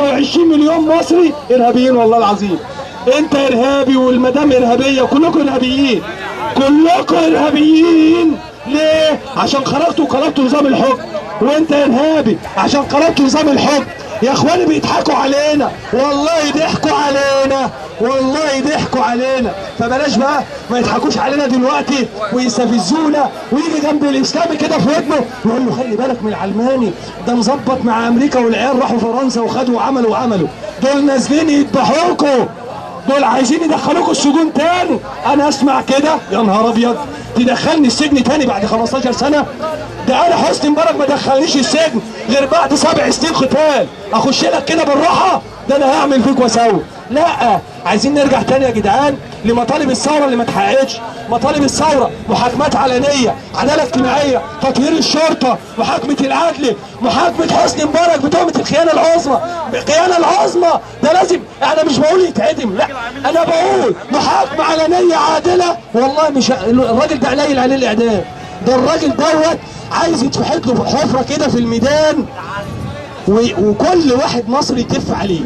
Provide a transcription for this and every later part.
20 مليون مصري ارهابيين والله العظيم انت ارهابي والمدام ارهابيه كلكم ارهابيين كلكم ارهابيين ليه عشان خرجتوا وقلبتوا نظام الحكم وانت ارهابي عشان قلبتوا نظام الحكم يا اخواني بيضحكوا علينا والله ضحكوا علينا والله ضحكوا علينا فبلاش بقى ما يضحكوش علينا دلوقتي ويستفزونا ويجي جنب الاسلامي كده في ودنه يقول له خلي بالك من العلماني ده مظبط مع امريكا والعيال راحوا فرنسا وخدوا وعملوا وعملوا دول نازلين يذبحوكوا دول عايزين يدخلوكوا السجون تاني انا اسمع كده يا نهار ابيض تدخلني السجن تاني بعد 15 سنه ده انا حسني مبارك ما دخلنيش السجن غير بعد سبع سنين قتال اخش لك كده بالراحه ده انا هعمل فيك واسوي لا عايزين نرجع تاني يا جدعان لمطالب الثوره اللي ما اتحققتش مطالب الثوره محاكمات علنيه عداله اجتماعيه تطهير الشرطه محاكمه العدل محاكمه حسني مبارك بتهمه الخيانه العظمى الخيانه العظمى ده لازم انا مش بقول يتعدم لا انا بقول محاكمه علنيه عادله والله مش الراجل ده قليل عليه الاعدام ده الراجل دوت عايز يتفحت له حفره كده في الميدان و... وكل واحد مصري يتف عليه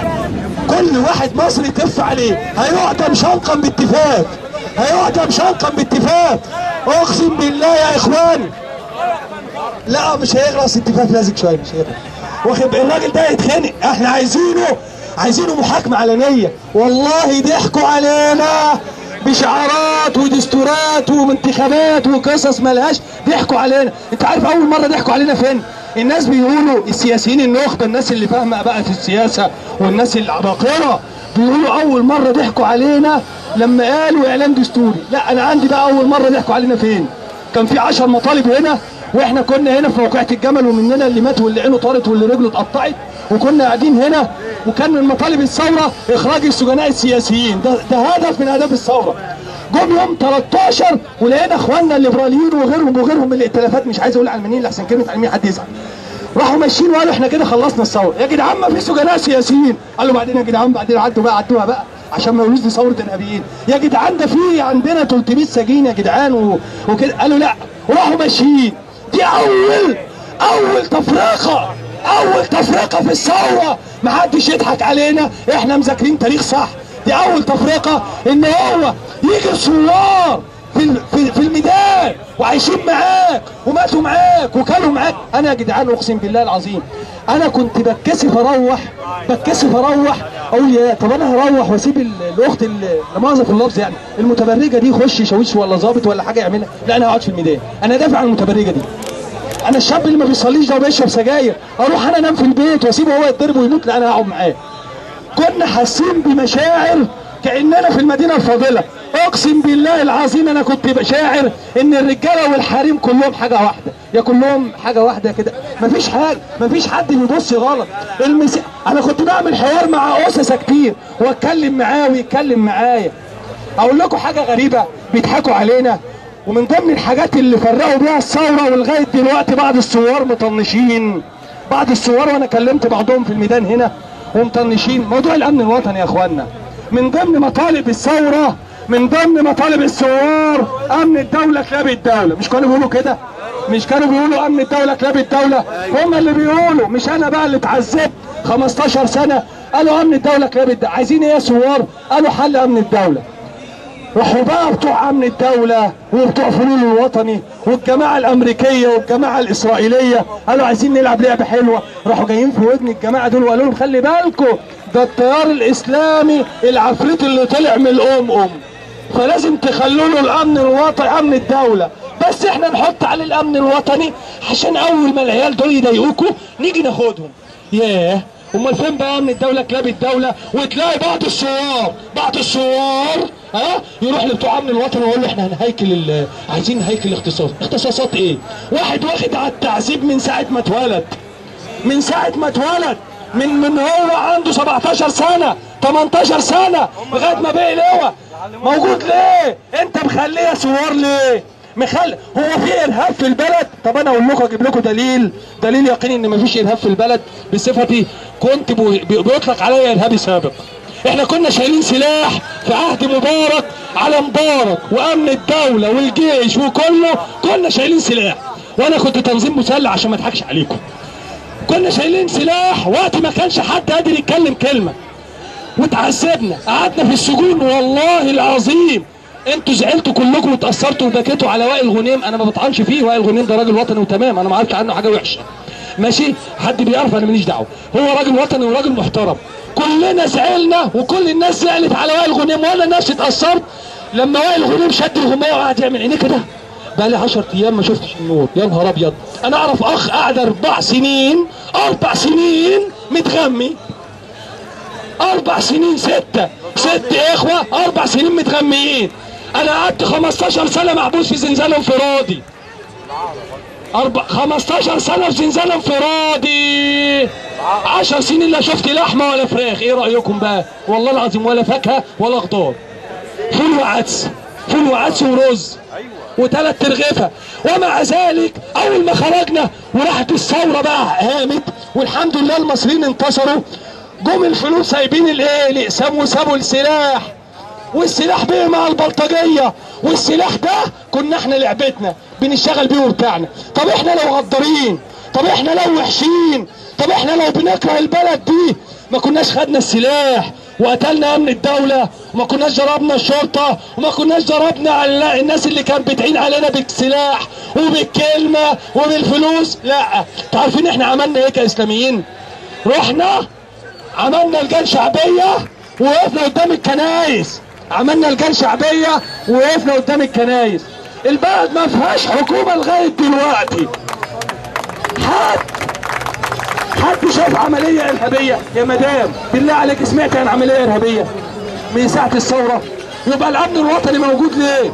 كل واحد مصري يتف عليه هيعدم شنقا باتفاق هيعدم شنقا باتفاق اقسم بالله يا اخواني لا مش هيغرس اتفاق لازق شويه مش هيغرس واخد الراجل ده يتخنق احنا عايزينه عايزينه محاكمه علنيه والله ضحكوا علينا بشعارات ودستورات وانتخابات وقصص ملهاش ضحكوا علينا انت عارف اول مره ضحكوا علينا فين الناس بيقولوا السياسيين النخبه الناس اللي فاهمه بقى في السياسه والناس العباقره بيقولوا اول مره ضحكوا علينا لما قالوا اعلان دستوري لا انا عندي بقى اول مره ضحكوا علينا فين كان في 10 مطالب هنا واحنا كنا هنا في موقعة الجمل ومننا اللي مات واللي عينه طارت واللي رجله اتقطعت وكنا قاعدين هنا وكان من مطالب الثوره اخراج السجناء السياسيين ده, ده هدف من اهداف الثوره جم يوم 13 ولقينا اخواننا الليبراليين وغيرهم وغيرهم من الائتلافات مش عايز اقول علمانيين لحسن كلمه علمانيين حد يزعل راحوا ماشيين وقالوا احنا كده خلصنا الثوره يا جدعان ما في سجناء سياسيين قالوا بعدين يا جدعان بعدين عدوا بقى عدوها بقى عشان ما يقولوش دي ثوره الارهابيين يا جدعان ده في عندنا 300 سجين يا جدعان و... وكده قالوا لا وراحوا ماشيين دي اول اول تفرقه اول تفرقه في الثوره ما حدش يضحك علينا احنا مذاكرين تاريخ صح دي اول تفرقه ان هو يجي الثوار في في في الميدان وعايشين معاك وماتوا معاك وكانوا معاك انا يا جدعان اقسم بالله العظيم انا كنت بتكسف اروح بتكسف اروح اقول يا طب انا هروح واسيب ال- الاخت ال- لا مؤاخذه في اللفظ يعني المتبرجه دي يخش يشوش ولا ظابط ولا حاجه يعملها لا انا هقعد في الميدان انا دافع عن المتبرجه دي انا الشاب اللي ما بيصليش ده وبيشرب سجاير اروح انا انام في البيت واسيبه هو يتضرب ويموت لا انا هقعد معاه كنا حاسين بمشاعر كاننا في المدينه الفاضله اقسم بالله العظيم انا كنت بشاعر ان الرجاله والحريم كلهم حاجه واحده يا كلهم حاجه واحده كده مفيش حاجه مفيش حد بيبص غلط المس... انا كنت بعمل حوار مع اسسه كتير واتكلم معاه ويتكلم معايا اقول لكم حاجه غريبه بيضحكوا علينا ومن ضمن الحاجات اللي فرقوا بيها الثوره ولغايه دلوقتي بعض الثوار مطنشين بعض الثوار وانا كلمت بعضهم في الميدان هنا ومطنشين موضوع الامن الوطني يا اخوانا من ضمن مطالب الثوره من ضمن مطالب الثوار امن الدوله كلاب الدوله مش كانوا بيقولوا كده مش كانوا بيقولوا امن الدوله كلاب الدوله هم اللي بيقولوا مش انا بقى اللي اتعذبت 15 سنه قالوا امن الدوله كلاب الدوله عايزين ايه يا ثوار قالوا حل امن الدوله راحوا بقى بتوع امن الدوله وبتوع فلول الوطني والجماعه الامريكيه والجماعه الاسرائيليه قالوا عايزين نلعب لعبه حلوه راحوا جايين في ودن الجماعه دول وقالوا لهم خلي بالكم ده التيار الاسلامي العفريت اللي طلع من الام ام فلازم تخلوا له الامن الوطني امن الدوله بس احنا نحط عليه الامن الوطني عشان اول ما العيال دول يضايقوكوا نيجي ناخدهم ياه امال فين بقى امن الدوله كلاب الدوله وتلاقي بعض الثوار بعض الثوار ها يروح لبتوع امن الوطن ويقول له احنا هنهيكل ال- عايزين نهيكل اختصاص اختصاصات ايه واحد واخد على التعذيب من ساعه ما اتولد من ساعه ما اتولد من من هو عنده 17 سنه 18 سنه لغايه ما بقي لواء موجود ليه انت مخليه ثوار ليه مخل هو في ارهاب في البلد طب انا اقول لكم اجيب لكم دليل دليل يقيني ان مفيش ارهاب في البلد بصفتي كنت بو- بي- بيطلق عليا ارهابي سابق احنا كنا شايلين سلاح في عهد مبارك على مبارك وامن الدوله والجيش وكله كنا شايلين سلاح وانا كنت تنظيم مسلح عشان ما اضحكش عليكم كنا شايلين سلاح وقت ما كانش حد قادر يتكلم كلمه وتعذبنا قعدنا في السجون والله العظيم انتوا زعلتوا كلكم وتاثرتوا وبكيتوا على وائل غنيم انا ما بطعنش فيه وائل غنيم ده راجل وطني وتمام انا ما اعرفش عنه حاجه وحشه ماشي حد بيعرف انا ماليش دعوه هو راجل وطني وراجل محترم كلنا زعلنا وكل الناس زعلت على وائل غنيم وانا نفسي اتاثرت لما وائل غنيم شد الغمايه وقعد يعمل عينيه كده بقى لي 10 ايام ما شفتش النور يا نهار ابيض انا اعرف اخ قعد اربع سنين اربع سنين متغمي اربع سنين ستة ست اخوة اربع سنين متغميين انا قعدت 15 سنة محبوس في زنزانة انفرادي أربع 15 سنة في زنزانة انفرادي 10 سنين لا شفت لحمة ولا فراخ ايه رأيكم بقى والله العظيم ولا فاكهة ولا خضار فول وعدس فول وعدس ورز وثلاث ترغيفه ومع ذلك اول ما خرجنا وراحت الثوره بقى قامت والحمد لله المصريين انتصروا جم الفلوس سايبين الايه الاقسام وسابوا السلاح والسلاح بيه مع البلطجيه والسلاح ده كنا احنا لعبتنا بنشتغل بيه وبتاعنا طب احنا لو غدارين طب احنا لو وحشين طب احنا لو بنكره البلد دي ما كناش خدنا السلاح وقتلنا امن الدولة وما كناش ضربنا الشرطة وما كناش ضربنا على الناس اللي كانت بتعين علينا بالسلاح وبالكلمة وبالفلوس لا تعرفين احنا عملنا ايه كاسلاميين رحنا عملنا لجان شعبية ووقفنا قدام الكنايس عملنا لجان شعبية ووقفنا قدام الكنايس البلد ما فيهاش حكومة لغاية دلوقتي حد حد شاف عملية إرهابية يا مدام بالله عليك سمعت عن عملية إرهابية من ساعة الثورة يبقى الأمن الوطني موجود ليه؟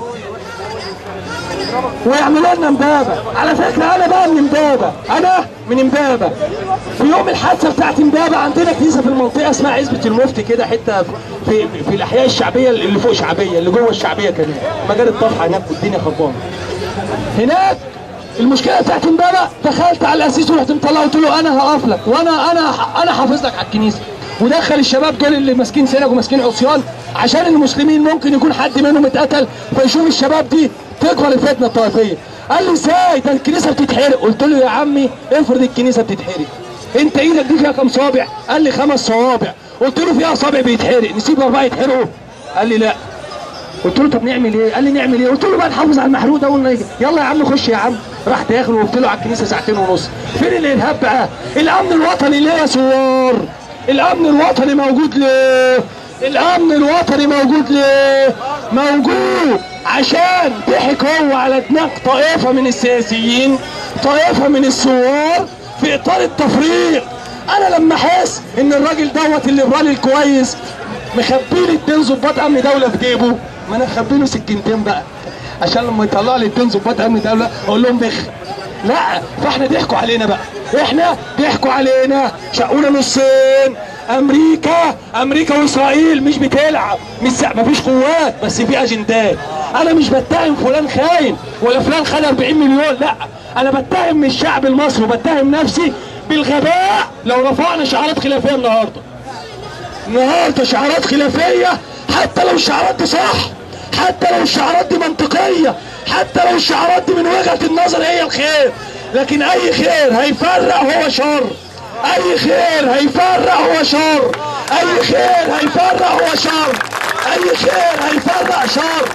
ويعملوا لنا امبابة على فكرة أنا بقى من امبابة أنا من امبابة في يوم الحادثة بتاعت امبابة عندنا كنيسة في المنطقة اسمها عزبة المفتي كده حتة في في الأحياء الشعبية اللي فوق شعبية اللي جوه الشعبية كمان مجال الطفحة هناك والدنيا خربانة هناك المشكله بتاعت امبابه دخلت على الاسيس ورحت مطلع قلت له انا هقف لك وانا انا انا حافظ لك على الكنيسه ودخل الشباب دول اللي ماسكين سنج وماسكين عصيان عشان المسلمين ممكن يكون حد منهم اتقتل فيشوف الشباب دي تكبر الفتنه الطائفيه قال لي ازاي ده الكنيسه بتتحرق قلت له يا عمي افرض الكنيسه بتتحرق انت ايدك دي فيها كام صابع قال لي خمس صوابع قلت له فيها صابع بيتحرق نسيب اربعه يتحرقوا قال لي لا قلت له طب نعمل ايه؟ قال لي نعمل ايه؟ قلت له بقى نحافظ على المحروق ده قلنا يلا يا عم خش يا عم راح داخل وقلت له على الكنيسه ساعتين ونص فين الارهاب بقى؟ الامن الوطني ليه يا سوار؟ الامن الوطني موجود ليه؟ الامن الوطني موجود ليه؟ موجود عشان ضحك هو على دماغ طائفه من السياسيين طائفه من الثوار في اطار التفريق انا لما احس ان الراجل دوت الليبرالي الكويس مخبي لي اتنين ظباط امن دوله في جيبه ما انا اخبي له سكينتين بقى عشان لما يطلع لي اتنين ظباط امن دوله اقول لهم بخ لا فاحنا ضحكوا علينا بقى احنا ضحكوا علينا شقونا نصين امريكا امريكا واسرائيل مش بتلعب مش مفيش قوات بس في اجندات انا مش بتهم فلان خاين ولا فلان خد 40 مليون لا انا بتهم الشعب المصري وبتهم نفسي بالغباء لو رفعنا شعارات خلافيه النهارده النهارده شعارات خلافيه حتى لو الشعارات دي صح حتى لو الشعارات دي منطقيه حتى لو الشعارات دي من وجهه النظر هي الخير لكن اي خير هيفرق هو شر اي خير هيفرق هو شر اي خير هيفرق هو شر اي خير هيفرق شر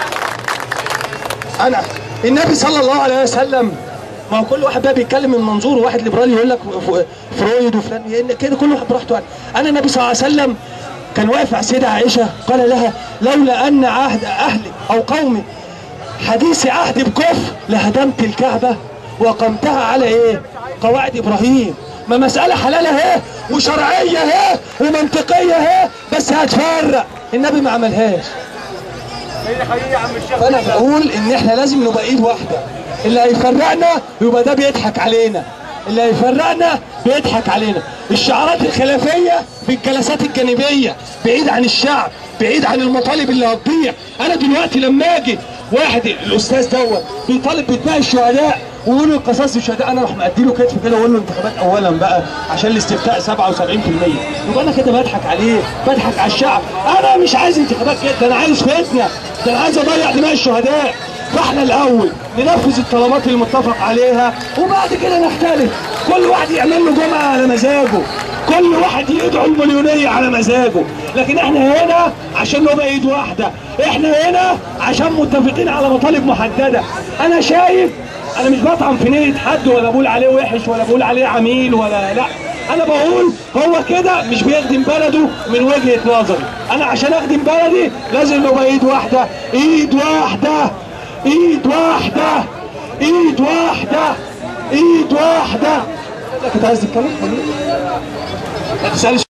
انا النبي صلى الله عليه وسلم ما هو كل واحد بقى بيتكلم من منظور واحد ليبرالي يقول لك فرويد وفلان كده كل واحد براحته يعني. انا النبي صلى الله عليه وسلم كان واقف على السيده عائشه قال لها لولا ان عهد اهلي او قومي حديث عهد بكفر لهدمت الكعبه وقمتها على ايه؟ قواعد ابراهيم ما مساله حلال اهي وشرعيه اهي ومنطقيه اهي بس هتفرق النبي ما عملهاش فانا بقول ان احنا لازم نبقى ايد واحده اللي هيفرقنا يبقى ده بيضحك علينا اللي هيفرقنا بيضحك علينا الشعارات الخلافيه في الجلسات الجانبيه بعيد عن الشعب بعيد عن المطالب اللي هتضيع انا دلوقتي لما اجي واحد الاستاذ دوت بيطالب بدماء الشهداء ويقول له قصاص الشهداء انا اروح مأدي له كتف كده واقول له انتخابات اولا بقى عشان الاستفتاء 77% يبقى انا كده بضحك عليه بضحك على الشعب انا مش عايز انتخابات كده ده انا عايز فتنه ده انا عايز اضيع دماء الشهداء فاحنا الاول ننفذ الطلبات المتفق عليها وبعد كده نختلف كل واحد يعمل له جمعه على مزاجه كل واحد يدعو المليونيه على مزاجه لكن احنا هنا عشان نبقى ايد واحده احنا هنا عشان متفقين على مطالب محدده انا شايف انا مش بطعن في نيه حد ولا بقول عليه وحش ولا بقول عليه عميل ولا لا انا بقول هو كده مش بيخدم بلده من وجهه نظري انا عشان اخدم بلدي لازم نبقى ايد واحده ايد واحده ايد واحده ايد واحده ايد واحده كنت عايز تتكلم؟ ما تسالش